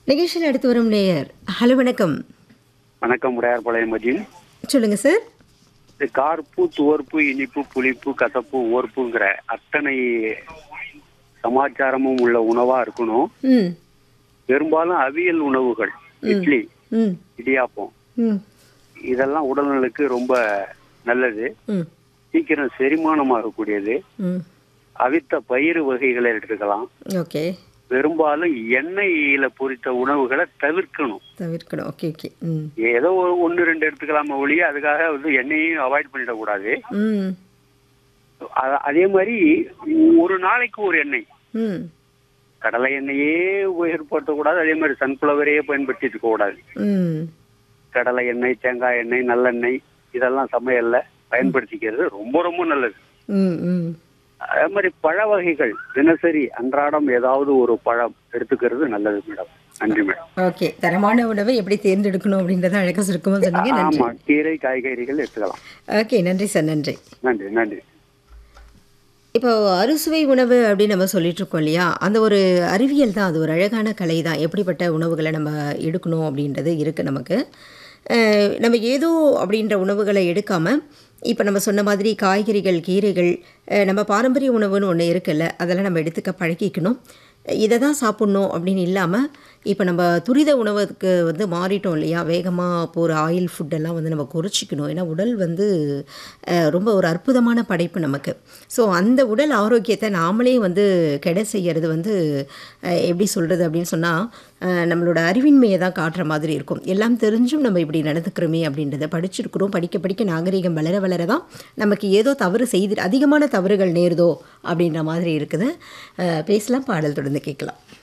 நிகழ்ச்சியில் அடுத்து வரும் நேயர் ஹலோ வணக்கம் வணக்கம் உடையார்பாளையம் மதியம் சொல்லுங்க சார் இது கார்ப்பு துவர்ப்பு இனிப்பு புளிப்பு கசப்பு ஓர்ப்புங்கிற அத்தனை சமாச்சாரமும் உள்ள உணவா இருக்கணும் ம் பெரும்பாலும் அவியல் உணவுகள் இட்லி ம் இடியாப்பம் ம் இதெல்லாம் உடல்நலுக்கு ரொம்ப நல்லது ம் சீக்கிரம் செரிமானமாகக்கூடியது ம் அவித்த பயிறு வகைகளை எடுத்துக்கலாம் ஓகே பெரும்பாலும் எண்ணெயில பொரித்த உணவுகளை தவிர்க்கணும் தவிர்க்கணும் ஓகே ஓகே ம் ஏதோ ஒரு ஒன்று ரெண்டு எடுத்துக்கலாமா ஒழிய அதுக்காக வந்து எண்ணெயையும் அவாய்ட் பண்ணிடக்கூடாது ம் அ- அதே மாதிரி ஒரு நாளைக்கு ஒரு எண்ணெய் ம் கடலை எண்ணெயே உபயோகப்படுத்தக்கூடாது அதே மாதிரி சன்ஃப்ளவரையே பயன்படுத்திட்டு இருக்க கூடாது ம் கடலை எண்ணெய் தேங்காய் எண்ணெய் நல்லெண்ணெய் இதெல்லாம் சமையல்ல பயன்படுத்திக்கிறது ரொம்ப ரொம்ப நல்லது ம் ம் அதே மாதிரி பழ வகைகள் தினசரி அன்றாடம் ஏதாவது ஒரு பழம் எடுத்துக்கிறது நல்லது மேடம் நன்றி மேடம் ஓகே தரமான உணவை எப்படி தேர்ந்தெடுக்கணும் அப்படின்றத அழகாக சுருக்கமாக சொன்னீங்க நன்றி ஆமா கீரை காய்கறிகள் எடுத்துக்கலாம் ஓகே நன்றி சார் நன்றி நன்றி நன்றி இப்போ அறுசுவை உணவு அப்படின்னு நம்ம சொல்லிட்டு இருக்கோம் இல்லையா அந்த ஒரு அறிவியல் தான் அது ஒரு அழகான கலை தான் எப்படிப்பட்ட உணவுகளை நம்ம எடுக்கணும் அப்படின்றது இருக்குது நமக்கு அஹ் நம்ம ஏதோ அப்படின்ற உணவுகளை எடுக்காமல் இப்போ நம்ம சொன்ன மாதிரி காய்கறிகள் கீரைகள் அஹ் நம்ம பாரம்பரிய உணவுன்னு ஒன்று இருக்குல்ல அதெல்லாம் நம்ம எடுத்துக்க பழகிக்கணும் இதை தான் சாப்பிட்ணும் அப்படின்னு இல்லாமல் இப்போ நம்ம துரித உணவுக்கு வந்து மாறிட்டோம் இல்லையா வேகமாக போகிற ஆயில் ஃபுட்டெல்லாம் வந்து நம்ம குறைச்சிக்கணும் ஏன்னா உடல் வந்து அஹ், ரொம்ப ஒரு அற்புதமான படைப்பு நமக்கு ஸோ அந்த உடல் ஆரோக்கியத்தை நாமளே வந்து கெட செய்யறது வந்து அஹ், எப்படி சொல்கிறது அப்படின்னு சொன்னால் நம்மளோட அறிவின்மையை தான் காட்டுற மாதிரி இருக்கும் எல்லாம் தெரிஞ்சும் நம்ம இப்படி நடந்துக்கிறோமே அப்படின்றத படிச்சிருக்கிறோம் படிக்க படிக்க நாகரிகம் வளர வளர தான் நமக்கு ஏதோ தவறு செய்து அதிகமான தவறுகள் நேருதோ அப்படின்ற மாதிரி இருக்குது அஹ், பேசலாம் பாடல் தொடர்ந்து கேட்கலாம்